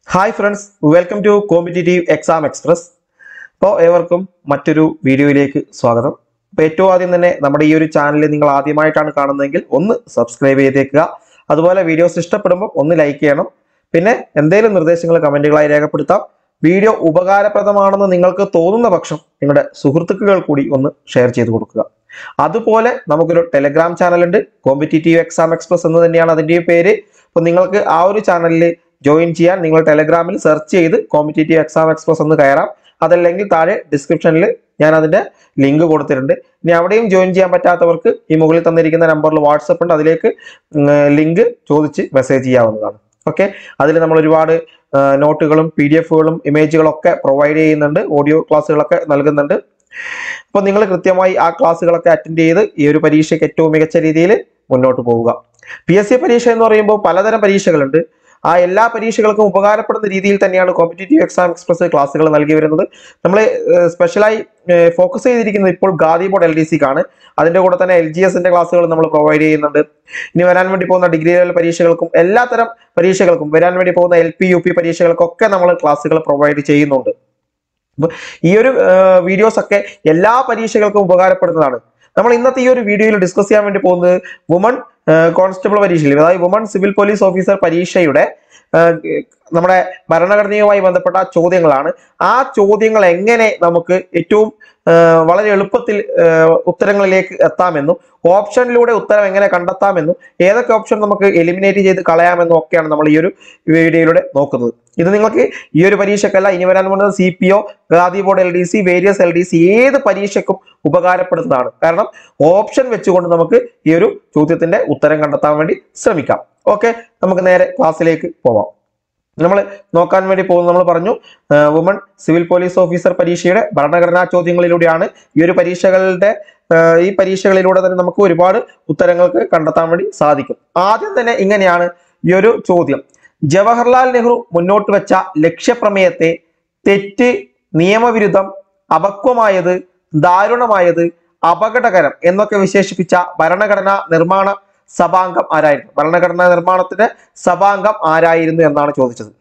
hi friends welcome to competitive exam express അപ്പോൾ ഏവർക്കും മറ്റൊരു വീഡിയോയിലേക്ക് സ്വാഗതം അപ്പോൾ ഏറ്റവും ആദ്യം തന്നെ നമ്മുടെ ഈ ഒരു ചാനൽ നിങ്ങൾ ആദ്യമായിട്ടാണ് കാണുന്നതെങ്കിൽ ഒന്ന് സബ്സ്ക്രൈബ് ചെയ്തേക്കുക അതുപോലെ വീഡിയോസ് ഇഷ്ടപ്പെടുമ്പോൾ ഒന്ന് ലൈക്ക് ചെയ്യണം പിന്നെ എന്തെങ്കിലും നിർദ്ദേശങ്ങൾ കമൻറ്റുകളായി രേഖപ്പെടുത്താം വീഡിയോ ഉപകാരപ്രദമാണെന്ന് നിങ്ങൾക്ക് തോന്നുന്ന പക്ഷം നിങ്ങളുടെ സുഹൃത്തുക്കൾ കൂടി ഒന്ന് ഷെയർ ചെയ്ത് കൊടുക്കുക അതുപോലെ നമുക്കൊരു ടെലഗ്രാം ചാനലുണ്ട് കോമ്പറ്റേറ്റീവ് എക്സാം എക്സ്പ്രസ് എന്ന് തന്നെയാണ് അതിൻ്റെ പേര് അപ്പോൾ നിങ്ങൾക്ക് ആ ഒരു ചാനലിൽ ജോയിൻ ചെയ്യാൻ നിങ്ങൾ ടെലഗ്രാമിൽ സെർച്ച് ചെയ്ത് കോമ്പറ്റേറ്റീവ് എക്സാം എക്സ്പ്രസ് എന്ന് കയറാം അതല്ലെങ്കിൽ താഴെ ഡിസ്ക്രിപ്ഷനിൽ ഞാൻ അതിന്റെ ലിങ്ക് കൊടുത്തിട്ടുണ്ട് ഇനി അവിടെയും ജോയിൻ ചെയ്യാൻ പറ്റാത്തവർക്ക് ഈ മുകളിൽ തന്നിരിക്കുന്ന നമ്പറിൽ വാട്സപ്പ് ഉണ്ട് അതിലേക്ക് ലിങ്ക് ചോദിച്ച് മെസ്സേജ് ചെയ്യാവുന്നതാണ് ഓക്കെ അതിൽ നമ്മൾ ഒരുപാട് ആ, നോട്ടുകളും പി ഡി എഫുകളും ഇമേജുകളും ഒക്കെ പ്രൊവൈഡ് ചെയ്യുന്നുണ്ട് ഓഡിയോ ക്ലാസ്സുകളൊക്കെ നൽകുന്നുണ്ട് അപ്പോൾ നിങ്ങൾ കൃത്യമായി ആ ക്ലാസ്സുകളൊക്കെ അറ്റൻഡ് ചെയ്ത് ഈ ഒരു പരീക്ഷയ്ക്ക് ഏറ്റവും മികച്ച രീതിയിൽ മുന്നോട്ട് പോവുക പി എസ് സി പരീക്ഷ എന്ന് പറയുമ്പോൾ പലതരം പരീക്ഷകളുണ്ട് ആ എല്ലാ പരീക്ഷകൾക്കും ഉപകാരപ്പെടുന്ന രീതിയിൽ തന്നെയാണ് കോമ്പറ്റേറ്റീവ് എക്സാം എക്സ്പ്രസ് ക്ലാസ്സുകൾ നൽകി വരുന്നത് നമ്മൾ സ്പെഷ്യലായി ഫോക്കസ് ചെയ്തിരിക്കുന്നത് ഇപ്പോൾ ഗാദി ബോർഡ് എൽ ഡി സിക്കാണ് അതിന്റെ കൂടെ തന്നെ എൽ ജി എസിന്റെ ക്ലാസ്സുകൾ നമ്മൾ പ്രൊവൈഡ് ചെയ്യുന്നുണ്ട് ഇനി വരാൻ വേണ്ടി പോകുന്ന ഡിഗ്രി ലെവൽ പരീക്ഷകൾക്കും എല്ലാത്തരം പരീക്ഷകൾക്കും വരാൻ വേണ്ടി പോകുന്ന എൽ പി യു പി പരീക്ഷകൾക്കൊക്കെ നമ്മൾ ക്ലാസ്സുകൾ പ്രൊവൈഡ് ചെയ്യുന്നുണ്ട് അപ്പൊ ഈ ഒരു വീഡിയോസ് ഒക്കെ എല്ലാ പരീക്ഷകൾക്കും ഉപകാരപ്പെടുന്നതാണ് നമ്മൾ ഇന്നത്തെ ഈ ഒരു വീഡിയോയിൽ ഡിസ്കസ് ചെയ്യാൻ വേണ്ടി പോകുന്നത് വുമൺ കോൺസ്റ്റബിൾ പരീക്ഷയിൽ അതായത് വുമൺ സിവിൽ പോലീസ് ഓഫീസർ പരീക്ഷയുടെ ആ, നമ്മുടെ ഭരണഘടനയുമായി ബന്ധപ്പെട്ട ചോദ്യങ്ങളാണ് ആ ചോദ്യങ്ങൾ എങ്ങനെ നമുക്ക് ഏറ്റവും ആ, വളരെ എളുപ്പത്തിൽ ആ, ഉത്തരങ്ങളിലേക്ക് എത്താമെന്നും ഓപ്ഷനിലൂടെ ഉത്തരം എങ്ങനെ കണ്ടെത്താമെന്നും ഏതൊക്കെ ഓപ്ഷൻ നമുക്ക് എലിമിനേറ്റ് ചെയ്ത് കളയാമെന്നും ഒക്കെയാണ് നമ്മൾ ഈ ഒരു വീഡിയോയിലൂടെ നോക്കുന്നത് ഇത് നിങ്ങൾക്ക് ഈ ഒരു പരീക്ഷക്കല്ല ഇനി വരാൻ പോകുന്നത് സി പി ഒ ഗാദി board L D C various L D C ഏത് പരീക്ഷയ്ക്കും ഉപകാരപ്പെടുന്നതാണ് കാരണം ഓപ്ഷൻ വെച്ചുകൊണ്ട് നമുക്ക് ഈ ഒരു ചോദ്യത്തിന്റെ ഉത്തരം കണ്ടെത്താൻ വേണ്ടി ശ്രമിക്കാം ഓക്കെ നമുക്ക് നേരെ ക്ലാസ്സിലേക്ക് പോവാം നമ്മൾ നോക്കാൻ വേണ്ടി പോകുന്നത് നമ്മൾ പറഞ്ഞു വുമൺ സിവിൽ പോലീസ് ഓഫീസർ പരീക്ഷയുടെ ഭരണഘടനാ ചോദ്യങ്ങളിലൂടെയാണ് ഈ ഒരു പരീക്ഷകളുടെ ആ, ഈ പരീക്ഷകളിലൂടെ തന്നെ നമുക്ക് ഒരുപാട് ഉത്തരങ്ങൾക്ക് കണ്ടെത്താൻ വേണ്ടി സാധിക്കും ആദ്യം തന്നെ ഇങ്ങനെയാണ് ഈ ഒരു ചോദ്യം ജവഹർലാൽ നെഹ്റു മുന്നോട്ട് വെച്ച ലക്ഷ്യപ്രമേയത്തെ തെറ്റ് നിയമവിരുദ്ധം അപക്വമായത് ദാരുണമായത് അപകടകരം എന്നൊക്കെ വിശേഷിപ്പിച്ച ഭരണഘടനാ നിർമ്മാണ സഭാംഗം ആരായിരുന്നു ഭരണഘടനാ നിർമ്മാണത്തിന്റെ സഭാംഗം ആരായിരുന്നു എന്നാണ് ചോദിച്ചത്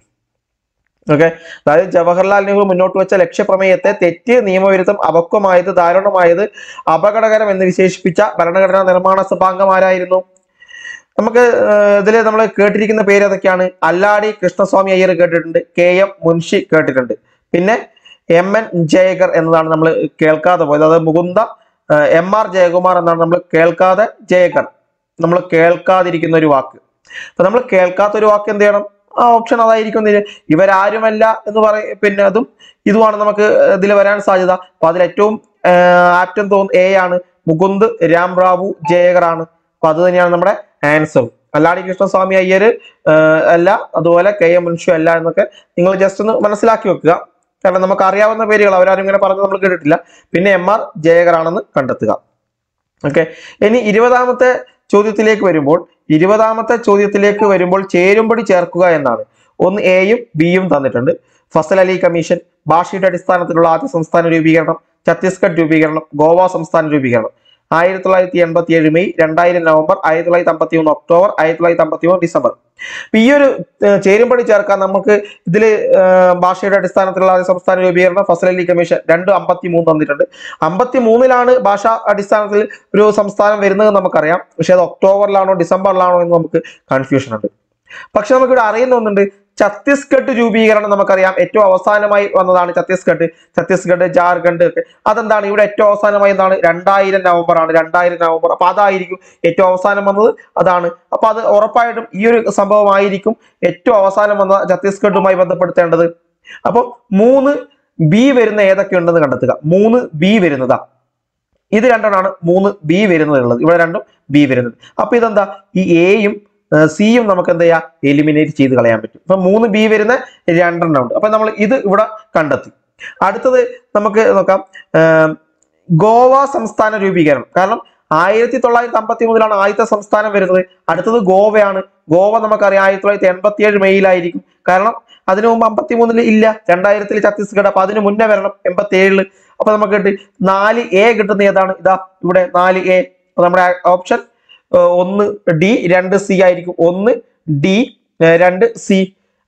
ഓക്കെ അതായത് ജവഹർലാൽ നെഹ്റു മുന്നോട്ട് വെച്ച ലക്ഷ്യപ്രമേയത്തെ തെറ്റ് നിയമവിരുദ്ധം അപക്വമായത് ദാരുണമായത് അപകടകരം എന്ന് വിശേഷിപ്പിച്ച ഭരണഘടനാ നിർമ്മാണ സഭാംഗം ആരായിരുന്നു നമുക്ക് ഇതിൽ നമ്മൾ കേട്ടിരിക്കുന്ന പേര് ഏതൊക്കെയാണ് അല്ലാടി കൃഷ്ണസ്വാമി അയ്യർ കേട്ടിട്ടുണ്ട് കെ എം മുൻഷി കേട്ടിട്ടുണ്ട് പിന്നെ എം എൻ ജയകർ എന്നതാണ് നമ്മൾ കേൾക്കാതെ പോയത് അതായത് മുകുന്ദ എം ആർ ജയകുമാർ എന്നാണ് നമ്മൾ കേൾക്കാതെ ജയകർ നമ്മൾ കേൾക്കാതിരിക്കുന്ന ഒരു വാക്ക് അപ്പൊ നമ്മൾ കേൾക്കാത്ത ഒരു വാക്ക് എന്ത് ചെയ്യണം ആ ഓപ്ഷൻ അതായിരിക്കും ഇതിന് ഇവരാരുമല്ല എന്ന് പറയും പിന്നെ അതും ഇതുമാണ് നമുക്ക് ഇതിൽ വരാൻ സാധ്യത അപ്പൊ അതിൽ ഏറ്റവും ആപ്റ്റം തോന്നുന്നു എ ആണ് മുകുന്ദ് രാം റാവു ജയകർ ആണ് അപ്പൊ അത് തന്നെയാണ് നമ്മുടെ ആൻസർ അല്ലാടി കൃഷ്ണസ്വാമി അയ്യര് ആഹ് അല്ല അതുപോലെ കെ എം മുൻഷു അല്ല എന്നൊക്കെ നിങ്ങൾ ജസ്റ്റ് ഒന്ന് മനസ്സിലാക്കി വെക്കുക കാരണം നമുക്ക് അറിയാവുന്ന പേരുകൾ അവരാരും ഇങ്ങനെ പറഞ്ഞ് നമ്മൾ കേട്ടിട്ടില്ല പിന്നെ എം ആർ ജയകർ ആണെന്ന് കണ്ടെത്തുക ഓക്കെ ഇനി ഇരുപതാമത്തെ ചോദ്യത്തിലേക്ക് വരുമ്പോൾ ഇരുപതാമത്തെ ചോദ്യത്തിലേക്ക് വരുമ്പോൾ ചേരുംപടി ചേർക്കുക എന്നാണ് ഒന്ന് എയും ബിയും തന്നിട്ടുണ്ട് ഫസൽ അലി കമ്മീഷൻ ഭാഷയുടെ അടിസ്ഥാനത്തിലുള്ള ആദ്യ സംസ്ഥാന രൂപീകരണം ഛത്തീസ്ഗഡ് രൂപീകരണം ഗോവ സംസ്ഥാന രൂപീകരണം ആയിരത്തി തൊള്ളായിരത്തി എൺപത്തി ഏഴ് മെയ് രണ്ടായിരം നവംബർ ആയിരത്തി തൊള്ളായിരത്തി അമ്പത്തി മൂന്ന് ഒക്ടോബർ ആയിരത്തി തൊള്ളായിരത്തി അമ്പത്തി മൂന്ന് ഡിസംബർ അപ്പൊ ഈ ഒരു ഏഹ്, ചേരുംപടി ചേർക്കാൻ നമുക്ക് ഇതിൽ ഭാഷയുടെ അടിസ്ഥാനത്തിലുള്ള ആദ്യ സംസ്ഥാന രൂപീകരണം ഫസൽ അലി കമ്മീഷൻ രണ്ട് അമ്പത്തി മൂന്ന് തന്നിട്ടുണ്ട് അമ്പത്തി മൂന്നിലാണ് ഭാഷ അടിസ്ഥാനത്തിൽ ഒരു സംസ്ഥാനം വരുന്നത് നമുക്കറിയാം പക്ഷെ അത് ഒക്ടോബറിലാണോ ഡിസംബറിലാണോ എന്ന് നമുക്ക് കൺഫ്യൂഷൻ ഉണ്ട് പക്ഷെ നമുക്കിവിടെ അറിയുന്ന ഒന്നുണ്ട് ഛത്തീസ്ഗഡ് രൂപീകരണം നമുക്കറിയാം ഏറ്റവും അവസാനമായി വന്നതാണ് ഛത്തീസ്ഗഡ് ഛത്തീസ്ഗഡ് ജാർഖണ്ഡ് ഒക്കെ അതെന്താണ് ഇവിടെ ഏറ്റവും അവസാനമായി എന്താണ് രണ്ടായിരം നവംബർ ആണ് രണ്ടായിരം നവംബർ അപ്പൊ അതായിരിക്കും ഏറ്റവും അവസാനം വന്നത് അതാണ് അപ്പൊ അത് ഉറപ്പായിട്ടും ഈ ഒരു സംഭവമായിരിക്കും ഏറ്റവും അവസാനം വന്ന ഛത്തീസ്ഗഡുമായി ബന്ധപ്പെടുത്തേണ്ടത് അപ്പൊ മൂന്ന് ബി വരുന്ന ഏതൊക്കെ ഉണ്ടെന്ന് കണ്ടെത്തുക മൂന്ന് ബി വരുന്നതാ ഇത് രണ്ടെണ്ണമാണ് മൂന്ന് ബി വരുന്നത് ഉള്ളത് ഇവിടെ രണ്ടും ബി വരുന്നത് അപ്പൊ ഇതെന്താ ഈ എയും സിയും നമുക്ക് എന്താ ചെയ്യാം എലിമിനേറ്റ് ചെയ്ത് കളയാൻ പറ്റും അപ്പൊ മൂന്ന് ബി വരുന്ന രണ്ടെണ്ണം ഉണ്ട് അപ്പൊ നമ്മൾ ഇത് ഇവിടെ കണ്ടെത്തി അടുത്തത് നമുക്ക് നോക്കാം ആം, ഗോവ സംസ്ഥാന രൂപീകരണം കാരണം ആയിരത്തി തൊള്ളായിരത്തി അമ്പത്തി മൂന്നിലാണ് ആദ്യത്തെ സംസ്ഥാനം വരുന്നത് അടുത്തത് ഗോവയാണ് ഗോവ നമുക്കറിയാം ആയിരത്തി തൊള്ളായിരത്തി എൺപത്തി ഏഴ് മെയ്യിലായിരിക്കും കാരണം അതിനു മുമ്പ് അമ്പത്തി മൂന്നിൽ ഇല്ല രണ്ടായിരത്തിൽ ഛത്തീസ്ഗഡ് അപ്പൊ അതിന് മുന്നേ വരണം എൺപത്തി ഏഴില് അപ്പൊ നമുക്ക് കിട്ടി നാല് എ കിട്ടുന്ന ഏതാണ് ഇതാ ഇവിടെ നാല് എ നമ്മുടെ ഓപ്ഷൻ ഒന്ന് ഡി രണ്ട് സി ആയിരിക്കും ഒന്ന് ഡി രണ്ട് സി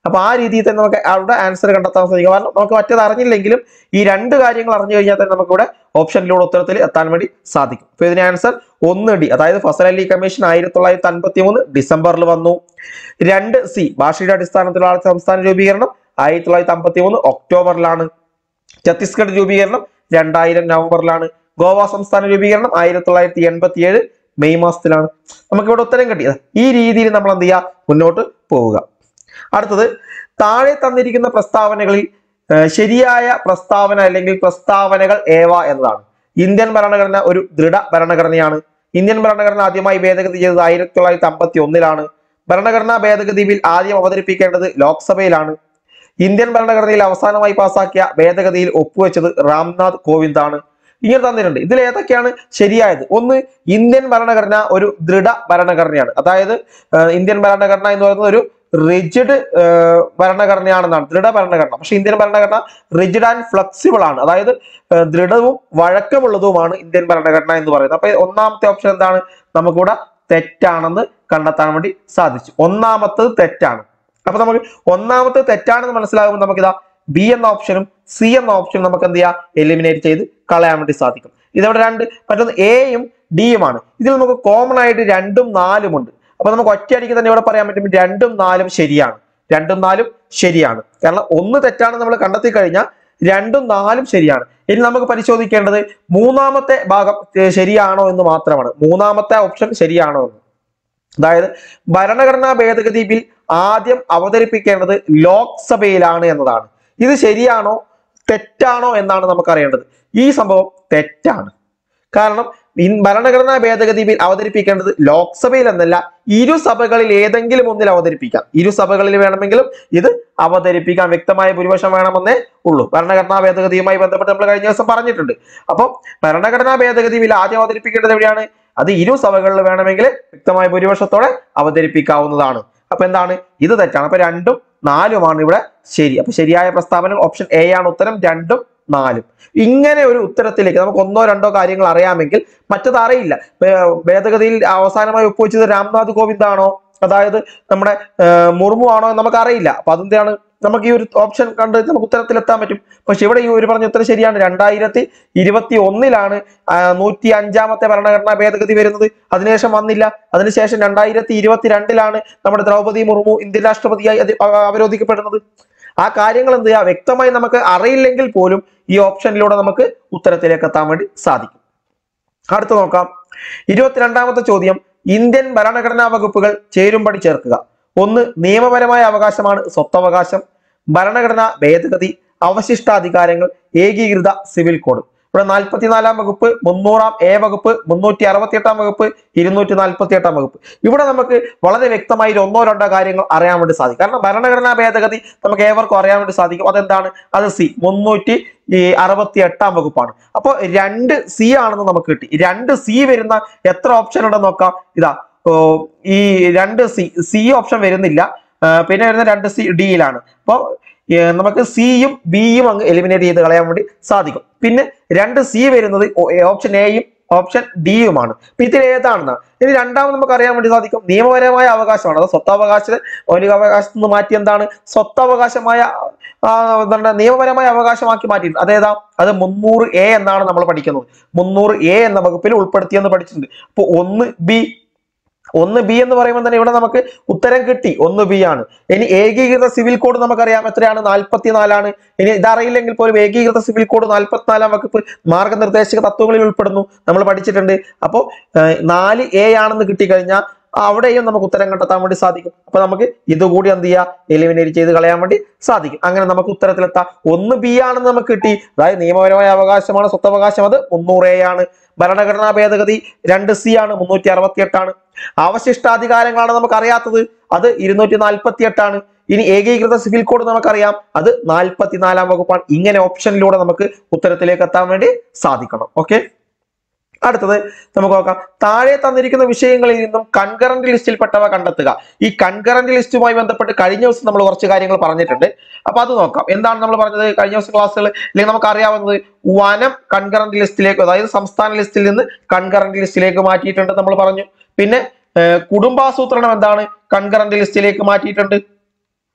അപ്പൊ ആ രീതിയിൽ തന്നെ നമുക്ക് അവിടെ ആൻസർ കണ്ടെത്താൻ സാധിക്കും കാരണം നമുക്ക് മറ്റേത് അറിഞ്ഞില്ലെങ്കിലും ഈ രണ്ട് കാര്യങ്ങൾ അറിഞ്ഞു കഴിഞ്ഞാൽ തന്നെ നമുക്ക് ഇവിടെ ഓപ്ഷനിലൂടെ ഉത്തരത്തിൽ എത്താൻ വേണ്ടി സാധിക്കും അപ്പൊ ഇതിന് ആൻസർ ഒന്ന് ഡി അതായത് ഫസൽ അലി കമ്മീഷൻ ആയിരത്തി തൊള്ളായിരത്തി അൻപത്തി മൂന്ന് ഡിസംബറിൽ വന്നു രണ്ട് സി ഭാഷയുടെ അടിസ്ഥാനത്തിലുള്ള ആദ്യ സംസ്ഥാന രൂപീകരണം ആയിരത്തി തൊള്ളായിരത്തി അമ്പത്തി മൂന്ന് ഒക്ടോബറിലാണ് ഛത്തീസ്ഗഡ് രൂപീകരണം രണ്ടായിരം നവംബറിലാണ് ഗോവ സംസ്ഥാന രൂപീകരണം ആയിരത്തി തൊള്ളായിരത്തി എൺപത്തി ഏഴ് മെയ് മാസത്തിലാണ് നമുക്ക് ഇവിടെ ഉത്തരം കിട്ടിയത് ഈ രീതിയിൽ നമ്മൾ എന്ത് ചെയ്യുക മുന്നോട്ട് പോവുക അടുത്തത് താഴെ തന്നിരിക്കുന്ന പ്രസ്താവനകളിൽ ആ, ശരിയായ പ്രസ്താവന അല്ലെങ്കിൽ പ്രസ്താവനകൾ ഏവ എന്നതാണ് ഇന്ത്യൻ ഭരണഘടന ഒരു ദൃഢ ഭരണഘടനയാണ് ഇന്ത്യൻ ഭരണഘടന ആദ്യമായി ഭേദഗതി ചെയ്തത് ആയിരത്തി തൊള്ളായിരത്തി അമ്പത്തി ഒന്നിലാണ് ഭരണഘടനാ ഭേദഗതി ബിൽ ആദ്യം അവതരിപ്പിക്കേണ്ടത് ലോക്സഭയിലാണ് ഇന്ത്യൻ ഭരണഘടനയിൽ അവസാനമായി പാസാക്കിയ ഭേദഗതിയിൽ ഒപ്പുവെച്ചത് രാംനാഥ് കോവിന്ദാണ് ഇങ്ങനെ തന്നിട്ടുണ്ട് ഇതിൽ ഏതൊക്കെയാണ് ശരിയായത് ഒന്ന് ഇന്ത്യൻ ഭരണഘടന ഒരു ദൃഢ ഭരണഘടനയാണ് അതായത് ആ, ഇന്ത്യൻ ഭരണഘടന എന്ന് പറയുന്നത് ഒരു റിജിഡ് ഭരണഘടനയാണെന്നാണ് ദൃഢ ഭരണഘടന പക്ഷെ ഇന്ത്യൻ ഭരണഘടന റിജിഡ് ആൻഡ് ഫ്ലെക്സിബിൾ ആണ് അതായത് ആ, ദൃഢവും വഴക്കമുള്ളതുമാണ് ഇന്ത്യൻ ഭരണഘടന എന്ന് പറയുന്നത് അപ്പൊ ഒന്നാമത്തെ ഓപ്ഷൻ എന്താണ് നമുക്കിവിടെ തെറ്റാണെന്ന് കണ്ടെത്താൻ വേണ്ടി സാധിച്ചു ഒന്നാമത്തത് തെറ്റാണ് അപ്പൊ നമുക്ക് ഒന്നാമത്തെ തെറ്റാണെന്ന് മനസ്സിലാകുമ്പോൾ നമുക്കിതാ ബി എന്ന ഓപ്ഷനും സി എന്ന ഓപ്ഷനും നമുക്ക് എന്ത് ചെയ്യാം എലിമിനേറ്റ് ചെയ്ത് കളയാൻ വേണ്ടി സാധിക്കും ഇതവിടെ രണ്ട് മറ്റൊന്ന് എയും ഡിയുമാണ് ഇതിൽ നമുക്ക് കോമൺ ആയിട്ട് രണ്ടും നാലും ഉണ്ട് അപ്പൊ നമുക്ക് ഒറ്റയടിക്ക് തന്നെ ഇവിടെ പറയാൻ പറ്റും രണ്ടും നാലും ശരിയാണ് രണ്ടും നാലും ശരിയാണ് കാരണം ഒന്ന് തെറ്റാണ് നമ്മൾ കണ്ടെത്തി കഴിഞ്ഞാൽ രണ്ടും നാലും ശരിയാണ് ഇനി നമുക്ക് പരിശോധിക്കേണ്ടത് മൂന്നാമത്തെ ഭാഗം ഏർ, ശരിയാണോ എന്ന് മാത്രമാണ് മൂന്നാമത്തെ ഓപ്ഷൻ ശരിയാണോ എന്ന് അതായത് ഭരണഘടനാ ഭേദഗതി ബിൽ ആദ്യം അവതരിപ്പിക്കേണ്ടത് ലോക്സഭയിലാണ് എന്നതാണ് ഇത് ശരിയാണോ തെറ്റാണോ എന്നാണ് നമുക്ക് അറിയേണ്ടത് ഈ സംഭവം തെറ്റാണ് കാരണം ഇൻ ഭരണഘടനാ ഭേദഗതി ബിൽ അവതരിപ്പിക്കേണ്ടത് ലോക്സഭയിൽ എന്നല്ല ഇരു സഭകളിൽ ഏതെങ്കിലും ഒന്നിൽ അവതരിപ്പിക്കാം ഇരു സഭകളിൽ വേണമെങ്കിലും ഇത് അവതരിപ്പിക്കാം വ്യക്തമായ ഭൂരിപക്ഷം വേണമെന്നേ ഉള്ളൂ ഭരണഘടനാ ഭേദഗതിയുമായി ബന്ധപ്പെട്ട് നമ്മൾ കഴിഞ്ഞ ദിവസം പറഞ്ഞിട്ടുണ്ട് അപ്പം ഭരണഘടനാ ഭേദഗതി ബിൽ ആദ്യം അവതരിപ്പിക്കേണ്ടത് എവിടെയാണ് അത് ഇരു സഭകളിൽ വേണമെങ്കിൽ വ്യക്തമായ ഭൂരിപക്ഷത്തോടെ അവതരിപ്പിക്കാവുന്നതാണ് അപ്പൊ എന്താണ് ഇത് തെറ്റാണ് അപ്പൊ രണ്ടും നാലുമാണ് ഇവിടെ ശരി അപ്പൊ ശരിയായ പ്രസ്താവന ഓപ്ഷൻ എ ആണ് ഉത്തരം രണ്ടും നാലും ഇങ്ങനെ ഒരു ഉത്തരത്തിലേക്ക് നമുക്ക് ഒന്നോ രണ്ടോ കാര്യങ്ങൾ അറിയാമെങ്കിൽ മറ്റത് അറിയില്ല ഭേ- ഭേദഗതിയിൽ അവസാനമായി ഒപ്പുവെച്ചത് രാംനാഥ് കോവിന്ദ് ആണോ അതായത് നമ്മുടെ ആ, മുർമു ആണോ എന്ന് നമുക്ക് അറിയില്ല അപ്പൊ അതെന്താണ് നമുക്ക് ഈ ഒരു ഓപ്ഷൻ കണ്ട് നമുക്ക് ഉത്തരത്തിലെത്താൻ പറ്റും പക്ഷെ ഇവിടെ ഈ ഒരു പറഞ്ഞ ഉത്തരം ശരിയാണ് രണ്ടായിരത്തി ഇരുപത്തി ഒന്നിലാണ് നൂറ്റി അഞ്ചാമത്തെ ഭരണഘടനാ ഭേദഗതി വരുന്നത് അതിനുശേഷം വന്നില്ല അതിനുശേഷം രണ്ടായിരത്തി ഇരുപത്തിരണ്ടിലാണ് നമ്മുടെ ദ്രൗപദി മുർമു ഇന്ത്യൻ രാഷ്ട്രപതിയായി അതി- അ- അവരോധിക്കപ്പെടുന്നത് ആ കാര്യങ്ങൾ എന്ത് ചെയ്യുക വ്യക്തമായി നമുക്ക് അറിയില്ലെങ്കിൽ പോലും ഈ ഓപ്ഷനിലൂടെ നമുക്ക് ഉത്തരത്തിലേക്ക് എത്താൻ വേണ്ടി സാധിക്കും അടുത്ത നോക്കാം ഇരുപത്തിരണ്ടാമത്തെ ചോദ്യം ഇന്ത്യൻ ഭരണഘടനാ വകുപ്പുകൾ ചേരുംപടി ചേർക്കുക ഒന്ന് നിയമപരമായ അവകാശമാണ് സ്വത്തവകാശം ഭരണഘടനാ ഭേദഗതി അവശിഷ്ടാധികാരങ്ങൾ ഏകീകൃത സിവിൽ കോഡ് ഇവിടെ നാൽപ്പത്തിനാലാം വകുപ്പ് മുന്നൂറാം എ വകുപ്പ് മുന്നൂറ്റി അറുപത്തി എട്ടാം വകുപ്പ് ഇരുന്നൂറ്റി നാൽപ്പത്തി എട്ടാം വകുപ്പ് ഇവിടെ നമുക്ക് വളരെ വ്യക്തമായി ഒരു ഒന്നോ രണ്ടോ കാര്യങ്ങൾ അറിയാൻ വേണ്ടി സാധിക്കും കാരണം ഭരണഘടനാ ഭേദഗതി നമുക്ക് ഏവർക്കും അറിയാൻ വേണ്ടി സാധിക്കും അതെന്താണ് അത് സി മുന്നൂറ്റി ഈ അറുപത്തി എട്ടാം വകുപ്പാണ് അപ്പോൾ രണ്ട് സി ആണെന്ന് നമുക്ക് കിട്ടി രണ്ട് സി വരുന്ന എത്ര ഓപ്ഷൻ ഉണ്ടെന്ന് നോക്കാം ഇതാ ഓ, ഈ രണ്ട് സി സി ഓപ്ഷൻ വരുന്നില്ല ആ, പിന്നെ വരുന്ന രണ്ട് സി ഡിയിലാണ് അപ്പോൾ നമുക്ക് സിയും ബിയും അങ്ങ് എലിമിനേറ്റ് ചെയ്ത് കളയാൻ വേണ്ടി സാധിക്കും പിന്നെ രണ്ട് സി വരുന്നത് ഓപ്ഷൻ എയും ഓപ്ഷൻ ഡിയുമാണ് അപ്പൊ ഇതിൽ ഏതാണെന്ന് ഇനി രണ്ടാമത് നമുക്ക് അറിയാൻ വേണ്ടി സാധിക്കും നിയമപരമായ അവകാശമാണ് അത് സ്വത്തവകാശ മൗലികാവകാശത്തിൽ നിന്ന് മാറ്റി എന്താണ് സ്വത്തവകാശമായ ആ, എന്താണ് നിയമപരമായ അവകാശമാക്കി മാറ്റിയിട്ടുണ്ട് അതേതാ അത് മുന്നൂറ് എ എന്നാണ് നമ്മൾ പഠിക്കുന്നത് മുന്നൂറ് എ എന്ന വകുപ്പിൽ ഉൾപ്പെടുത്തിയെന്ന് പഠിച്ചിട്ടുണ്ട് അപ്പൊ ഒന്ന് ബി ഒന്ന് ബി എന്ന് പറയുമ്പോൾ തന്നെ ഇവിടെ നമുക്ക് ഉത്തരം കിട്ടി ഒന്ന് ബി ആണ് ഇനി ഏകീകൃത സിവിൽ കോഡ് നമുക്കറിയാം എത്രയാണ് നാൽപ്പത്തിനാലാണ് ഇനി ഇതറിയില്ലെങ്കിൽ പോലും ഏകീകൃത സിവിൽ കോഡ് നാൽപ്പത്തിനാലാം വകുപ്പ് മാർഗനിർദ്ദേശക തത്വങ്ങളിൽ ഉൾപ്പെടുന്നു നമ്മൾ പഠിച്ചിട്ടുണ്ട് അപ്പോൾ നാല് എ ആണെന്ന് കിട്ടിക്കഴിഞ്ഞാൽ അവിടെയും നമുക്ക് ഉത്തരം കണ്ടെത്താൻ വേണ്ടി സാധിക്കും അപ്പൊ നമുക്ക് ഇതുകൂടി എന്ത് ചെയ്യാം എലിമിനേറ്റ് ചെയ്ത് കളയാൻ വേണ്ടി സാധിക്കും അങ്ങനെ നമുക്ക് ഉത്തരത്തിലെത്താം ഒന്ന് ബി ആണെന്ന് നമുക്ക് കിട്ടി അതായത് നിയമപരമായ അവകാശമാണ് സ്വത്തവകാശം അത് മുന്നൂറ് എ ആണ് ഭരണഘടനാ ഭേദഗതി രണ്ട് സി ആണ് മുന്നൂറ്റി അറുപത്തി എട്ടാണ് അവശിഷ്ടാധികാരങ്ങളാണ് നമുക്ക് അറിയാത്തത് അത് ഇരുന്നൂറ്റി നാൽപ്പത്തി എട്ടാണ് ഇനി ഏകീകൃത സിവിൽ കോഡ് നമുക്കറിയാം അത് നാൽപ്പത്തിനാലാം വകുപ്പാണ് ഇങ്ങനെ ഓപ്ഷനിലൂടെ നമുക്ക് ഉത്തരത്തിലേക്ക് എത്താൻ വേണ്ടി സാധിക്കണം ഓക്കെ അടുത്തത് നമുക്ക് നോക്കാം താഴെ തന്നിരിക്കുന്ന വിഷയങ്ങളിൽ നിന്നും കൺകറന്റ് ലിസ്റ്റിൽപ്പെട്ടവ കണ്ടെത്തുക ഈ കൺകറന്റ് ലിസ്റ്റുമായി ബന്ധപ്പെട്ട് കഴിഞ്ഞ ദിവസം നമ്മൾ കുറച്ച് കാര്യങ്ങൾ പറഞ്ഞിട്ടുണ്ട് അപ്പൊ അത് നോക്കാം എന്താണ് നമ്മൾ പറഞ്ഞത് കഴിഞ്ഞ ദിവസം ക്ലാസ്സുകൾ അല്ലെങ്കിൽ നമുക്ക് അറിയാവുന്നത് വനം കൺകറന്റ് ലിസ്റ്റിലേക്ക് അതായത് സംസ്ഥാന ലിസ്റ്റിൽ നിന്ന് കൺകറന്റ് ലിസ്റ്റിലേക്ക് മാറ്റിയിട്ടുണ്ട് നമ്മൾ പറഞ്ഞു പിന്നെ ഏർ, കുടുംബാസൂത്രണം എന്താണ് കൺകറന്റ് ലിസ്റ്റിലേക്ക് മാറ്റിയിട്ടുണ്ട്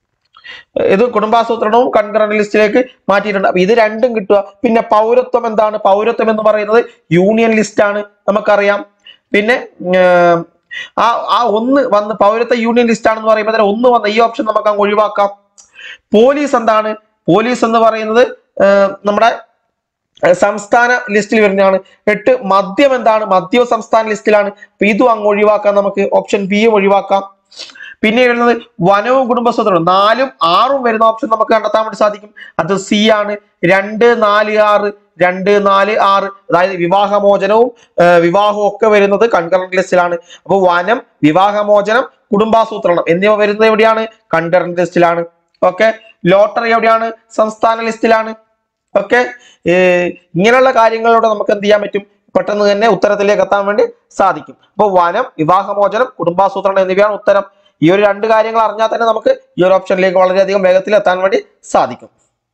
ഇത് കുടുംബാസൂത്രണവും കൺകറന്റ് ലിസ്റ്റിലേക്ക് മാറ്റിയിട്ടുണ്ട് അപ്പൊ ഇത് രണ്ടും കിട്ടുക പിന്നെ പൗരത്വം എന്താണ് പൗരത്വം എന്ന് പറയുന്നത് യൂണിയൻ ലിസ്റ്റ് ആണ് നമുക്കറിയാം പിന്നെ ഉം, ആ ആ ഒന്ന് വന്ന് പൗരത്വ യൂണിയൻ ലിസ്റ്റ് ആണെന്ന് പറയുമ്പോൾ തന്നെ ഒന്ന് വന്ന ഈ ഓപ്ഷൻ നമുക്ക് അങ്ങ് ഒഴിവാക്കാം പോലീസ് എന്താണ് പോലീസ് എന്ന് പറയുന്നത് ഏർ, നമ്മുടെ ഏർ, സംസ്ഥാന ലിസ്റ്റിൽ വരുന്നതാണ് എട്ട് മദ്യം എന്താണ് മദ്യം സംസ്ഥാന ലിസ്റ്റിലാണ് അപ്പൊ ഇതും അങ്ങ് ഒഴിവാക്കാം നമുക്ക് ഓപ്ഷൻ ബിയും ഒഴിവാക്കാം പിന്നെ വരുന്നത് വനവും കുടുംബസ്വതന്ത്രവും നാലും ആറും വരുന്ന ഓപ്ഷൻ നമുക്ക് കണ്ടെത്താൻ വേണ്ടി സാധിക്കും അത് സി ആണ് രണ്ട് നാല് ആറ് രണ്ട് നാല് ആറ് അതായത് വിവാഹമോചനവും ഏർ, വിവാഹവും ഒക്കെ വരുന്നത് കൺകറന്റ് ലിസ്റ്റിലാണ് അപ്പോൾ വനം വിവാഹമോചനം കുടുംബാസൂത്രണം എന്നിവ വരുന്നത് എവിടെയാണ് കൺകറന്റ് ലിസ്റ്റിലാണ് ഓക്കെ ലോട്ടറി എവിടെയാണ് സംസ്ഥാന ലിസ്റ്റിലാണ് ഓക്കെ ഇങ്ങനെയുള്ള കാര്യങ്ങളിലൂടെ നമുക്ക് എന്ത് ചെയ്യാൻ പറ്റും പെട്ടെന്ന് തന്നെ ഉത്തരത്തിലേക്ക് എത്താൻ വേണ്ടി സാധിക്കും അപ്പോൾ വനം വിവാഹമോചനം കുടുംബാസൂത്രണം എന്നിവയാണ് ഉത്തരം ഈ ഒരു രണ്ട് കാര്യങ്ങൾ അറിഞ്ഞാൽ തന്നെ നമുക്ക് ഈ ഒരു ഓപ്ഷനിലേക്ക് വളരെയധികം വേഗത്തിൽ എത്താൻ വേണ്ടി സാധിക്കും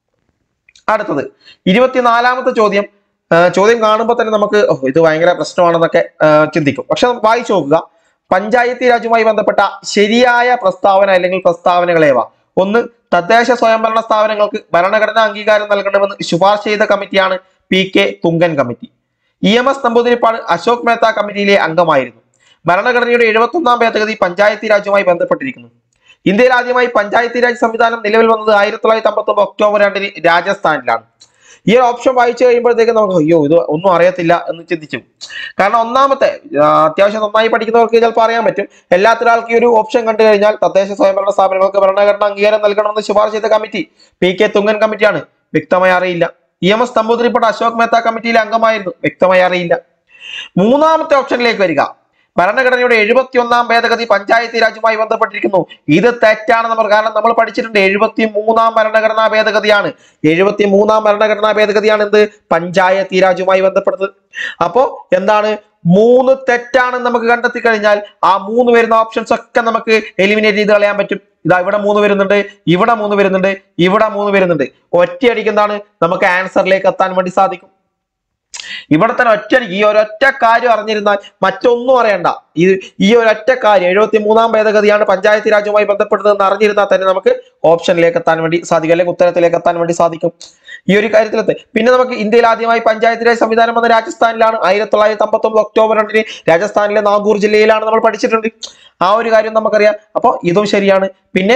അടുത്തത് ഇരുപത്തിനാലാമത്തെ ചോദ്യം ആ, ചോദ്യം കാണുമ്പോൾ തന്നെ നമുക്ക് "ഓ, ഇത് ഭയങ്കര പ്രശ്നമാണെന്നൊക്കെ ആ, ചിന്തിക്കും പക്ഷെ നമുക്ക് വായിച്ചു നോക്കുക പഞ്ചായത്തി രാജുമായി ബന്ധപ്പെട്ട ശരിയായ പ്രസ്താവന അല്ലെങ്കിൽ പ്രസ്താവനകളേവ ഒന്ന് തദ്ദേശ സ്വയംഭരണ സ്ഥാപനങ്ങൾക്ക് ഭരണഘടനാ അംഗീകാരം നൽകണമെന്ന് ശുപാർശ ചെയ്ത കമ്മിറ്റിയാണ് P K Thungon committee E M S Namboodiripad Ashok Mehta കമ്മിറ്റിയിലെ അംഗമായിരുന്നു ഭരണഘടനയുടെ എഴുപത്തി ഒന്നാം ഭേദഗതി പഞ്ചായത്തി രാജുമായി ബന്ധപ്പെട്ടിരിക്കുന്നു ഇന്ത്യയിൽ ആദ്യമായി പഞ്ചായത്തി രാജ് സംവിധാനം നിലവിൽ വന്നത് ആയിരത്തി തൊള്ളായിരത്തി അമ്പത്തി ഒമ്പത് ഒക്ടോബർ രണ്ടിന് രാജസ്ഥാനിലാണ് ഈ ഒരു ഓപ്ഷൻ വായിച്ചു കഴിയുമ്പോഴത്തേക്ക് നമുക്ക് അയ്യോ ഇത് ഒന്നും അറിയത്തില്ല എന്ന് ചിന്തിച്ചു കാരണം ഒന്നാമത്തെ ആ, അത്യാവശ്യം നന്നായി പഠിക്കുന്നവർക്ക് ചിലപ്പോൾ അറിയാൻ പറ്റും എല്ലാത്തിനും ആൾക്ക് ഈ ഒരു ഓപ്ഷൻ കണ്ടു കഴിഞ്ഞാൽ തദ്ദേശ സ്വയംഭരണ സ്ഥാപനങ്ങൾക്ക് ഭരണഘടന അംഗീകാരം നൽകണമെന്ന് ശുപാർശ ചെയ്ത കമ്മിറ്റി പി കെ തുങ്കൻ കമ്മിറ്റിയാണ് വ്യക്തമായി അറിയില്ല E M S Namboodiripad Ashok Mehta കമ്മിറ്റിയിലെ അംഗമായിരുന്നു വ്യക്തമായി അറിയില്ല മൂന്നാമത്തെ ഓപ്ഷനിലേക്ക് വരിക ഭരണഘടനയുടെ എഴുപത്തി ഒന്നാം ഭേദഗതി പഞ്ചായത്തി രാജുമായി ബന്ധപ്പെട്ടിരിക്കുന്നു ഇത് തെറ്റാണ് നമ്മൾ കാരണം നമ്മൾ പഠിച്ചിട്ടുണ്ട് എഴുപത്തി മൂന്നാം ഭരണഘടനാ ഭേദഗതിയാണ് എഴുപത്തി മൂന്നാം ഭരണഘടനാ ഭേദഗതിയാണ് എന്ത് പഞ്ചായത്തി രാജുമായി ബന്ധപ്പെട്ടത് അപ്പോ എന്താണ് മൂന്ന് തെറ്റാണെന്ന് നമുക്ക് കണ്ടെത്തി കഴിഞ്ഞാൽ ആ മൂന്ന് വരുന്ന ഓപ്ഷൻസ് ഒക്കെ നമുക്ക് എലിമിനേറ്റ് ചെയ്ത് കളയാൻ പറ്റും ഇതാ ഇവിടെ മൂന്ന് വരുന്നുണ്ട് ഇവിടെ മൂന്ന് വരുന്നുണ്ട് ഇവിടെ മൂന്ന് വരുന്നുണ്ട് ഒറ്റയടിക്ക് എന്താണ് നമുക്ക് ആൻസറിലേക്ക് എത്താൻ വേണ്ടി സാധിക്കും ഇവിടെ തന്നെ ഒറ്റയടിക്ക് ഈ ഒരൊറ്റ കാര്യം അറിഞ്ഞിരുന്നാൽ മറ്റൊന്നും അറിയണ്ട ഈ ഈ ഒരൊറ്റ കാര്യം എഴുപത്തി മൂന്നാം ഭേദഗതിയാണ് പഞ്ചായത്ത് രാജുമായി ബന്ധപ്പെട്ടതെന്ന് അറിഞ്ഞിരുന്നാൽ തന്നെ നമുക്ക് ഓപ്ഷനിലേക്ക് എത്താൻ വേണ്ടി സാധിക്കും അല്ലെങ്കിൽ ഉത്തരത്തിലേക്ക് എത്താൻ വേണ്ടി സാധിക്കും ഈ ഒരു കാര്യത്തിലെത്ത് പിന്നെ നമുക്ക് ഇന്ത്യയിൽ ആദ്യമായി പഞ്ചായത്ത് രാജ് സംവിധാനം വന്ന രാജസ്ഥാനിലാണ് ആയിരത്തി തൊള്ളായിരത്തി അമ്പത്തി ഒമ്പത് ഒക്ടോബർ രണ്ടിന് രാജസ്ഥാനിലെ നാഗൂർ ജില്ലയിലാണ് നമ്മൾ പഠിച്ചിട്ടുണ്ട് ആ ഒരു കാര്യം നമുക്കറിയാം അപ്പോൾ ഇതും ശരിയാണ് പിന്നെ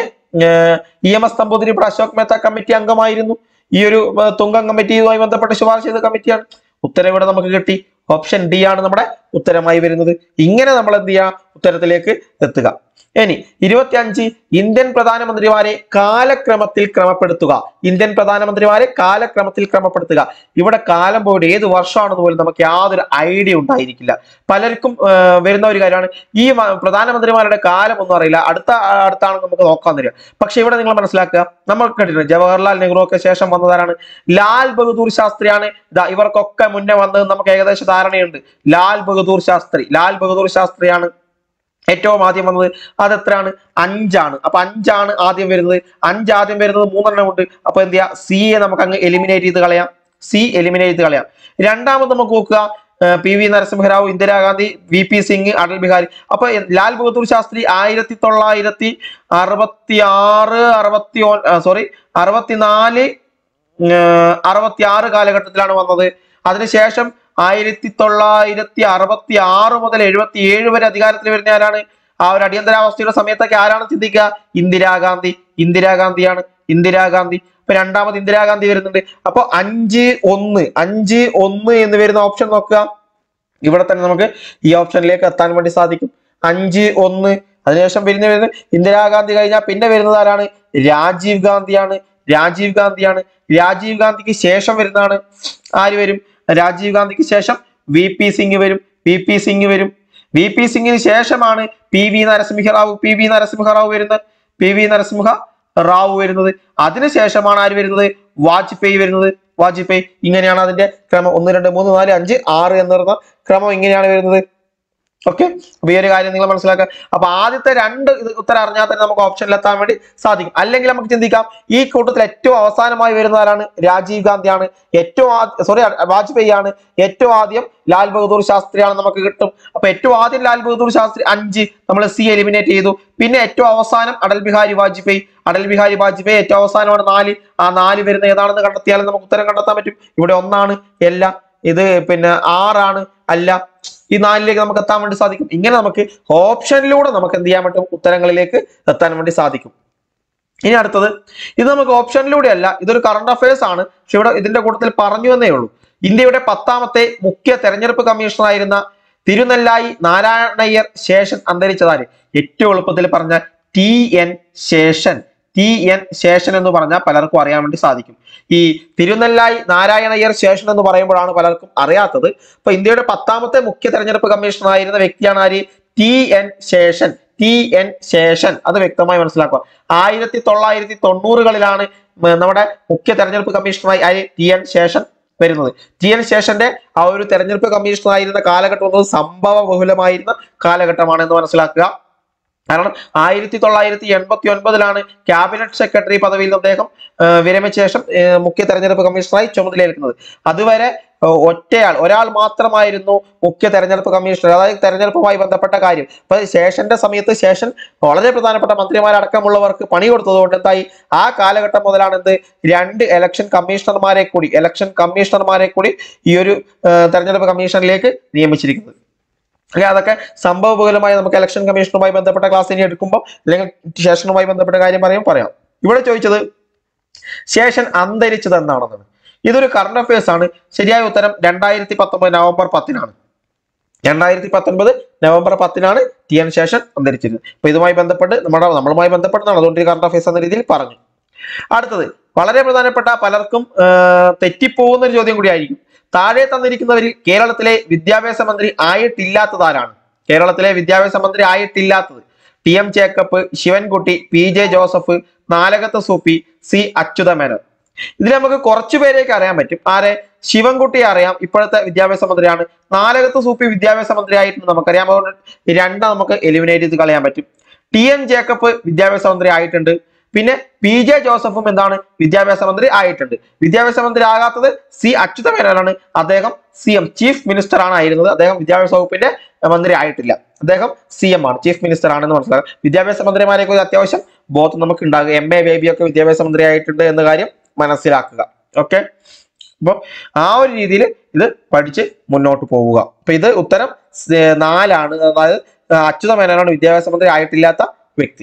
E M S Namboodiripad Ashok Mehta committee അംഗമായിരുന്നു ഈ ഒരു ഏർ, തുങ്കൻ കമ്മിറ്റിയുമായി ബന്ധപ്പെട്ട് ശുപാർശ ചെയ്ത കമ്മിറ്റിയാണ് ഉത്തരം ഇവിടെ നമുക്ക് കിട്ടി ഓപ്ഷൻ ഡി ആണ് നമ്മുടെ ഉത്തരമായി വരുന്നത് ഇങ്ങനെ നമ്മൾ എന്ത് ചെയ്യുക ഉത്തരത്തിലേക്ക് എത്തുക ഇനി ഇരുപത്തിയഞ്ച് ഇന്ത്യൻ പ്രധാനമന്ത്രിമാരെ കാലക്രമത്തിൽ ക്രമപ്പെടുത്തുക ഇന്ത്യൻ പ്രധാനമന്ത്രിമാരെ കാലക്രമത്തിൽ ക്രമപ്പെടുത്തുക ഇവിടെ കാലം പോയിട്ട് ഏത് വർഷമാണെന്ന് പോലും നമുക്ക് യാതൊരു ഐഡിയ ഉണ്ടായിരിക്കില്ല പലർക്കും ആ, വരുന്ന ഒരു കാര്യമാണ് ഈ മ- പ്രധാനമന്ത്രിമാരുടെ കാലം ഒന്നും അറിയില്ല അടുത്ത അടുത്താണ് നമുക്ക് നോക്കാൻ തരിക പക്ഷെ ഇവിടെ നിങ്ങൾ മനസ്സിലാക്കുക നമ്മൾ കണ്ടിട്ടുണ്ട് ജവഹർലാൽ നെഹ്റു ഒക്കെ ശേഷം വന്നതാരാണ് ലാൽ ബഹദൂർ ശാസ്ത്രിയാണ് ഇതാ ഇവർക്കൊക്കെ മുന്നേ വന്നത് നമുക്ക് ഏകദേശ ധാരണയുണ്ട് ലാൽ ബഹദൂർ ശാസ്ത്രി ലാൽ ബഹദൂർ ശാസ്ത്രിയാണ് ഏറ്റവും ആദ്യം വന്നത് അത് എത്രയാണ് അഞ്ചാണ് അപ്പൊ അഞ്ചാണ് ആദ്യം വരുന്നത് അഞ്ച് ആദ്യം വരുന്നത് മൂന്നെണ്ണം ഉണ്ട് അപ്പൊ എന്ത് ചെയ്യാ സിയെ നമുക്ക് അങ്ങ് എലിമിനേറ്റ് ചെയ്ത് കളയാം സി എലിമിനേറ്റ് ചെയ്ത് കളയാം രണ്ടാമത് നമുക്ക് നോക്കുക ഏർ P V Narasimha Rao Indira Gandhi V P Singh Atal Bihari അപ്പൊ എ- ലാൽ ബഹദൂർ ശാസ്ത്രി ആയിരത്തി തൊള്ളായിരത്തി അറുപത്തി ആറ് അറുപത്തി സോറി അറുപത്തിനാല് അറുപത്തി ആറ് കാലഘട്ടത്തിലാണ് വന്നത് അതിനുശേഷം ആയിരത്തി തൊള്ളായിരത്തി അറുപത്തി ആറ് മുതൽ എഴുപത്തി ഏഴ് വരെ അധികാരത്തിൽ വരുന്ന ആരാണ് ആ ഒരു അടിയന്തരാവസ്ഥയുടെ സമയത്തൊക്കെ ആരാണ് ചിന്തിക്കുക ഇന്ദിരാഗാന്ധി ഇന്ദിരാഗാന്ധിയാണ് ഇന്ദിരാഗാന്ധി ഇപ്പൊ രണ്ടാമത് ഇന്ദിരാഗാന്ധി വരുന്നുണ്ട് അപ്പൊ അഞ്ച് ഒന്ന് അഞ്ച് ഒന്ന് എന്ന് വരുന്ന ഓപ്ഷൻ നോക്കുക ഇവിടെ തന്നെ നമുക്ക് ഈ ഓപ്ഷനിലേക്ക് എത്താൻ വേണ്ടി സാധിക്കും അഞ്ച് ഒന്ന് അതിനുശേഷം വരുന്ന വരുന്നത് ഇന്ദിരാഗാന്ധി കഴിഞ്ഞാൽ പിന്നെ വരുന്നത് ആരാണ് രാജീവ് ഗാന്ധിയാണ് രാജീവ് ഗാന്ധിയാണ് രാജീവ് ഗാന്ധിക്ക് ശേഷം വരുന്നതാണ് ആര് വരും രാജീവ് ഗാന്ധിക്ക് ശേഷം വി പി സിംഗ് വരും വി പി സിംഗ് വരും വി പി സിംഗിന് ശേഷമാണ് P V Narasimha Rao P V Narasimha Rao വരുന്നത് പി വി നരസിംഹ റാവു വരുന്നത് അതിനുശേഷമാണ് ആര് വരുന്നത് വാജ്പേയി വരുന്നത് വാജ്പേയി ഇങ്ങനെയാണ് അതിന്റെ ക്രമം ഒന്ന് രണ്ട് മൂന്ന് നാല് അഞ്ച് ആറ് എന്ന് പറയുന്ന ക്രമം ഇങ്ങനെയാണ് വരുന്നത് ഓക്കെ അപ്പൊ ഈ ഒരു കാര്യം നിങ്ങൾ മനസ്സിലാക്കുക അപ്പൊ ആദ്യത്തെ രണ്ട് ഇത് ഉത്തരം അറിഞ്ഞാൽ തന്നെ നമുക്ക് ഓപ്ഷനിൽ എത്താൻ വേണ്ടി സാധിക്കും അല്ലെങ്കിൽ നമുക്ക് ചിന്തിക്കാം ഈ കൂട്ടത്തിൽ ഏറ്റവും അവസാനമായി വരുന്ന ആരാണ് രാജീവ് ഗാന്ധിയാണ് ഏറ്റവും സോറി വാജ്പേയി ആണ് ഏറ്റവും ആദ്യം ലാൽ ബഹദൂർ ശാസ്ത്രിയാണ് നമുക്ക് കിട്ടും അപ്പൊ ഏറ്റവും ആദ്യം ലാൽ ബഹദൂർ ശാസ്ത്രി അഞ്ച് നമ്മൾ സി എലിമിനേറ്റ് ചെയ്തു പിന്നെ ഏറ്റവും അവസാനം അടൽ ബിഹാരി വാജ്പേയി അടൽ ബിഹാരി വാജ്പേയി ഏറ്റവും അവസാനമാണ് നാല് ആ നാല് വരുന്ന ഏതാണെന്ന് കണ്ടെത്തിയാലും നമുക്ക് ഉത്തരം കണ്ടെത്താൻ പറ്റും ഇവിടെ ഒന്നാണ് അല്ല ഇത് പിന്നെ ആറാണ് അല്ല ഈ നാലിലേക്ക് നമുക്ക് എത്താൻ വേണ്ടി സാധിക്കും ഇങ്ങനെ നമുക്ക് ഓപ്ഷനിലൂടെ നമുക്ക് എന്ത് ചെയ്യാൻ പറ്റും ഉത്തരങ്ങളിലേക്ക് എത്താൻ വേണ്ടി സാധിക്കും ഇനി അടുത്തത് ഇത് നമുക്ക് ഓപ്ഷനിലൂടെ അല്ല ഇതൊരു കറണ്ട് അഫയേഴ്സ് ആണ് പക്ഷെ ഇവിടെ ഇതിന്റെ കൂട്ടത്തിൽ പറഞ്ഞു എന്നേ ഉള്ളൂ ഇന്ത്യയുടെ പത്താമത്തെ മുഖ്യ തെരഞ്ഞെടുപ്പ് കമ്മീഷണറായിരുന്ന തിരുനെല്ലായി നാരായണയ്യർ ശേഷൻ അന്തരിച്ചതാര് ഏറ്റവും എളുപ്പത്തിൽ പറഞ്ഞ T N Seshan T N Seshan എന്ന് പറഞ്ഞാൽ പലർക്കും അറിയാൻ വേണ്ടി സാധിക്കും ഈ തിരുനെല്ലായി നാരായണയ്യർ ശേഷൻ എന്ന് പറയുമ്പോഴാണ് പലർക്കും അറിയാത്തത് അപ്പൊ ഇന്ത്യയുടെ പത്താമത്തെ മുഖ്യ തെരഞ്ഞെടുപ്പ് കമ്മീഷണറായിരുന്ന വ്യക്തിയാണ് ആര് T N Seshan T N Seshan അത് വ്യക്തമായി മനസ്സിലാക്കുക ആയിരത്തി തൊള്ളായിരത്തി തൊണ്ണൂറുകളിലാണ് ഉം നമ്മുടെ മുഖ്യ തെരഞ്ഞെടുപ്പ് കമ്മീഷണറായി ആര് ടി എൻ ശേഷൻ വരുന്നത് ടി എൻ ശേഷന്റെ ആ ഒരു തെരഞ്ഞെടുപ്പ് കമ്മീഷണറായിരുന്ന കാലഘട്ടം എന്നത് സംഭവ ബഹുലമായിരുന്ന കാലഘട്ടമാണ് എന്ന് മനസ്സിലാക്കുക കാരണം ആയിരത്തി തൊള്ളായിരത്തി എൺപത്തി ഒൻപതിലാണ് ക്യാബിനറ്റ് സെക്രട്ടറി പദവിയിൽ നിന്ന് അദ്ദേഹം ആ, വിരമിച്ച ശേഷം ആ, മുഖ്യ തെരഞ്ഞെടുപ്പ് കമ്മീഷണറായി ചുമതലയേൽക്കുന്നത് അതുവരെ ആ, ഒറ്റയാൾ ഒരാൾ മാത്രമായിരുന്നു മുഖ്യ തെരഞ്ഞെടുപ്പ് കമ്മീഷണർ അതായത് തെരഞ്ഞെടുപ്പുമായി ബന്ധപ്പെട്ട കാര്യം അപ്പൊ ശേഷന്റെ സമയത്ത് ശേഷൻ വളരെ പ്രധാനപ്പെട്ട മന്ത്രിമാരടക്കമുള്ളവർക്ക് പണി കൊടുത്തതുകൊണ്ട് എന്തായി ആ കാലഘട്ടം മുതലാണ് എന്ത് രണ്ട് ഇലക്ഷൻ കമ്മീഷണർമാരെ കൂടി ഇലക്ഷൻ കമ്മീഷണർമാരെ കൂടി ഈ ഒരു ആ, തെരഞ്ഞെടുപ്പ് കമ്മീഷനിലേക്ക് നിയമിച്ചിരിക്കുന്നത് ഓക്കെ അതൊക്കെ സംഭവബഹുലമായി നമുക്ക് ഇലക്ഷൻ കമ്മീഷനുമായി ബന്ധപ്പെട്ട ക്ലാസ് ഇനി എടുക്കുമ്പോൾ അല്ലെങ്കിൽ ശേഷനുമായി ബന്ധപ്പെട്ട കാര്യം പറയുമ്പോൾ പറയാം ഇവിടെ ചോദിച്ചത് ശേഷൻ അന്തരിച്ചത് എന്നാണെന്നാണ് ഇതൊരു കറണ്ട് അഫയേഴ്സ് ആണ് ശരിയായ ഉത്തരം രണ്ടായിരത്തി പത്തൊമ്പത് നവംബർ പത്തിനാണ് രണ്ടായിരത്തി പത്തൊൻപത് നവംബർ പത്തിനാണ് ടി എൻ ശേഷൻ അന്തരിച്ചത് അപ്പൊ ഇതുമായി ബന്ധപ്പെട്ട് നമ്മുടെ നമ്മളുമായി ബന്ധപ്പെട്ടതാണ് അതുകൊണ്ട് കറണ്ട് അഫയേഴ്സ് എന്ന രീതിയിൽ പറഞ്ഞു അടുത്തത് വളരെ പ്രധാനപ്പെട്ട പലർക്കും ആ, തെറ്റിപ്പോകുന്ന ഒരു ചോദ്യം കൂടി ആയിരിക്കും താഴെ തന്നിരിക്കുന്നവരിൽ കേരളത്തിലെ വിദ്യാഭ്യാസ മന്ത്രി ആയിട്ടില്ലാത്തതാരാണ് കേരളത്തിലെ വിദ്യാഭ്യാസ മന്ത്രി ആയിട്ടില്ലാത്തത് T M Jacob Sivankutty P J Joseph Nalakath Soopy C Achutha Menon ഇതിൽ നമുക്ക് കുറച്ചു പേരെയൊക്കെ അറിയാൻ പറ്റും ആരെ ശിവൻകുട്ടിയെ അറിയാം ഇപ്പോഴത്തെ വിദ്യാഭ്യാസ മന്ത്രിയാണ് നാലകത്ത് സൂപ്പി വിദ്യാഭ്യാസ മന്ത്രി ആയിട്ട് നമുക്കറിയാം അതുകൊണ്ട് രണ്ട് നമുക്ക് എലിമിനേറ്റ് ചെയ്ത് കളയാൻ പറ്റും ടി എൻ ജേക്കബ് വിദ്യാഭ്യാസ മന്ത്രി ആയിട്ടുണ്ട് പിന്നെ പി ജെ ജോസഫും എന്താണ് വിദ്യാഭ്യാസ മന്ത്രി ആയിട്ടുണ്ട് വിദ്യാഭ്യാസ മന്ത്രി ആകാത്തത് സി അച്യുതമേനോനാണ് അദ്ദേഹം സി എം ചീഫ് മിനിസ്റ്റർ ആണ് ആയിരുന്നത് അദ്ദേഹം വിദ്യാഭ്യാസ വകുപ്പിന്റെ മന്ത്രി ആയിട്ടില്ല അദ്ദേഹം സി എം ആണ് ചീഫ് മിനിസ്റ്റർ ആണെന്ന് മനസ്സിലാക്കാം വിദ്യാഭ്യാസ മന്ത്രിമാരെ കുറിച്ച് അത്യാവശ്യം ബോധം നമുക്ക് ഉണ്ടാകുക എം എ ബേബി ഒക്കെ വിദ്യാഭ്യാസ മന്ത്രി ആയിട്ടുണ്ട് എന്ന കാര്യം മനസ്സിലാക്കുക ഓക്കെ അപ്പൊ ആ ഒരു രീതിയിൽ ഇത് പഠിച്ച് മുന്നോട്ട് പോവുക അപ്പൊ ഇത് ഉത്തരം സ് നാലാണ് അതായത് അച്യുത മേനോനാണ് വിദ്യാഭ്യാസ മന്ത്രി ആയിട്ടില്ലാത്ത വ്യക്തി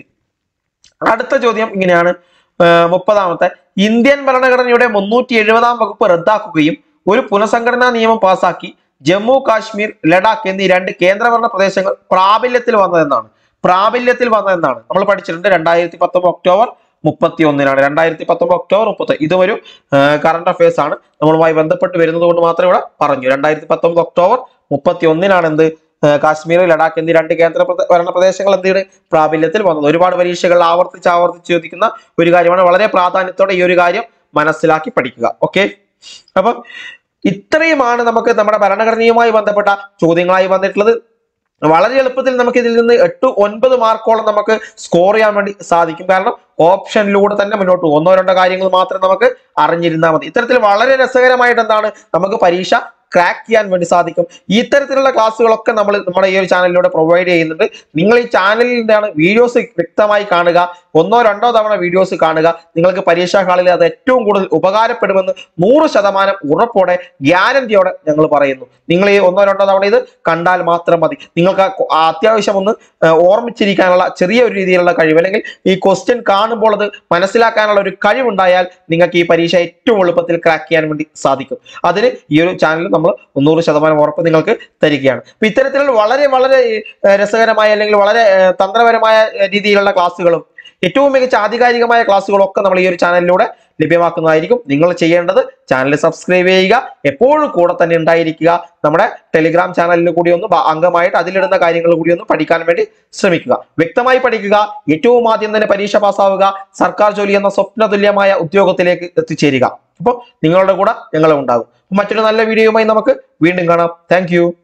അടുത്ത ചോദ്യം ഇങ്ങനെയാണ് ആ, മുപ്പതാമത്തെ ഇന്ത്യൻ ഭരണഘടനയുടെ മുന്നൂറ്റി എഴുപതാം വകുപ്പ് റദ്ദാക്കുകയും ഒരു പുനഃസംഘടനാ നിയമം പാസാക്കി ജമ്മു കാശ്മീർ ലഡാക്ക് എന്നീ രണ്ട് കേന്ദ്രഭരണ പ്രദേശങ്ങൾ പ്രാബല്യത്തിൽ വന്നതെന്നാണ് പ്രാബല്യത്തിൽ വന്നതെന്നാണ് നമ്മൾ പഠിച്ചിട്ടുണ്ട് രണ്ടായിരത്തി പത്തൊമ്പത് ഒക്ടോബർ മുപ്പത്തി ഒന്നിനാണ് രണ്ടായിരത്തി പത്തൊമ്പത് ഒക്ടോബർ മുപ്പത്തി ഇതും ഒരു കറണ്ട് അഫയേഴ്സ് ആണ് നമ്മളുമായി ബന്ധപ്പെട്ട് വരുന്നത് കൊണ്ട് മാത്രം ഇവിടെ പറഞ്ഞു രണ്ടായിരത്തി പത്തൊമ്പത് ഒക്ടോബർ മുപ്പത്തി ഒന്നിനാണ് എന്ത് ആ, കാശ്മീർ ലഡാക്ക് എന്നീ രണ്ട് കേന്ദ്ര പ്രദേ- ഭരണ പ്രദേശങ്ങൾ എന്താണ് പ്രാബല്യത്തിൽ വന്നത് ഒരുപാട് പരീക്ഷകൾ ആവർത്തിച്ച് ആവർത്തിച്ച് ചോദിക്കുന്ന ഒരു കാര്യമാണ് വളരെ പ്രാധാന്യത്തോടെ ഈ ഒരു കാര്യം മനസ്സിലാക്കി പഠിക്കുക ഓക്കെ അപ്പൊ ഇത്രയുമാണ് നമുക്ക് നമ്മുടെ ഭരണഘടനയുമായി ബന്ധപ്പെട്ട ചോദ്യങ്ങളായി വന്നിട്ടുള്ളത് വളരെ എളുപ്പത്തിൽ നമുക്ക് ഇതിൽ നിന്ന് എട്ട് ഒൻപത് മാർക്കോളം നമുക്ക് സ്കോർ ചെയ്യാൻ വേണ്ടി സാധിക്കും കാരണം ഓപ്ഷനിലൂടെ തന്നെ മുന്നോട്ട് പോകും ഒന്നോ രണ്ടോ കാര്യങ്ങൾ മാത്രം നമുക്ക് അറിഞ്ഞിരുന്നാൽ മതി ഇത്തരത്തിൽ വളരെ രസകരമായിട്ട് എന്താണ് നമുക്ക് പരീക്ഷ ക്രാക്ക് ചെയ്യാൻ വേണ്ടി സാധിക്കും ഈ ഇത്തരത്തിലുള്ള ക്ലാസ്സുകളൊക്കെ നമ്മൾ നമ്മുടെ ഈ ഒരു ചാനലിലൂടെ പ്രൊവൈഡ് ചെയ്യുന്നുണ്ട് നിങ്ങൾ ഈ ചാനലിൽ നിന്നാണ് വീഡിയോസ് വ്യക്തമായി കാണുക ഒന്നോ രണ്ടോ തവണ വീഡിയോസ് കാണുക നിങ്ങൾക്ക് പരീക്ഷാ ഹാളിൽ അത് ഏറ്റവും കൂടുതൽ ഉപകാരപ്പെടുമെന്ന് നൂറ് ശതമാനം ഉറപ്പോടെ ഗ്യാരണ്ടിയോടെ ഞങ്ങൾ പറയുന്നു നിങ്ങൾ ഈ ഒന്നോ രണ്ടോ തവണ ഇത് കണ്ടാൽ മാത്രം മതി നിങ്ങൾക്ക് ആ കൊ- ആ അത്യാവശ്യം ഒന്ന് ആ, ഓർമ്മിച്ചിരിക്കാനുള്ള ചെറിയ ഒരു രീതിയിലുള്ള കഴിവ് അല്ലെങ്കിൽ ഈ ക്വസ്റ്റ്യൻ കാണുമ്പോൾ അത് മനസ്സിലാക്കാനുള്ള ഒരു കഴിവുണ്ടായാൽ നിങ്ങൾക്ക് ഈ പരീക്ഷ ഏറ്റവും എളുപ്പത്തിൽ ക്രാക്ക് ചെയ്യാൻ വേണ്ടി സാധിക്കും അതിന് ഈ ഒരു ചാനൽ നമ്മൾ നൂറ് ശതമാനം ഉറപ്പ് നിങ്ങൾക്ക് തരികയാണ് അപ്പൊ ഇത്തരത്തിലുള്ള വളരെ വളരെ ഏർ, രസകരമായ അല്ലെങ്കിൽ വളരെ ഏർ, തന്ത്രപരമായ ഏർ, രീതിയിലുള്ള ക്ലാസ്സുകളും ഏറ്റവും മികച്ച ആധികാരികമായ ക്ലാസ്സുകളൊക്കെ നമ്മൾ ഈ ഒരു ചാനലിലൂടെ ലഭ്യമാക്കുന്നതായിരിക്കും നിങ്ങൾ ചെയ്യേണ്ടത് ചാനൽ സബ്സ്ക്രൈബ് ചെയ്യുക എപ്പോഴും കൂടെ തന്നെ ഉണ്ടായിരിക്കുക നമ്മുടെ ടെലിഗ്രാം ചാനലിൽ കൂടി ഒന്ന് ബ- അംഗമായിട്ട് അതിലിടുന്ന കാര്യങ്ങൾ കൂടി ഒന്ന് പഠിക്കാൻ വേണ്ടി ശ്രമിക്കുക വ്യക്തമായി പഠിക്കുക ഏറ്റവും ആദ്യം തന്നെ പരീക്ഷ പാസ്സാവുക സർക്കാർ ജോലി എന്ന സ്വപ്നതുല്യമായ ഉദ്യോഗത്തിലേക്ക് എത്തിച്ചേരുക അപ്പോൾ നിങ്ങളുടെ കൂടെ ഞങ്ങളും ഉണ്ടാകും മറ്റൊരു നല്ല വീഡിയോയുമായി നമുക്ക് വീണ്ടും കാണാം താങ്ക്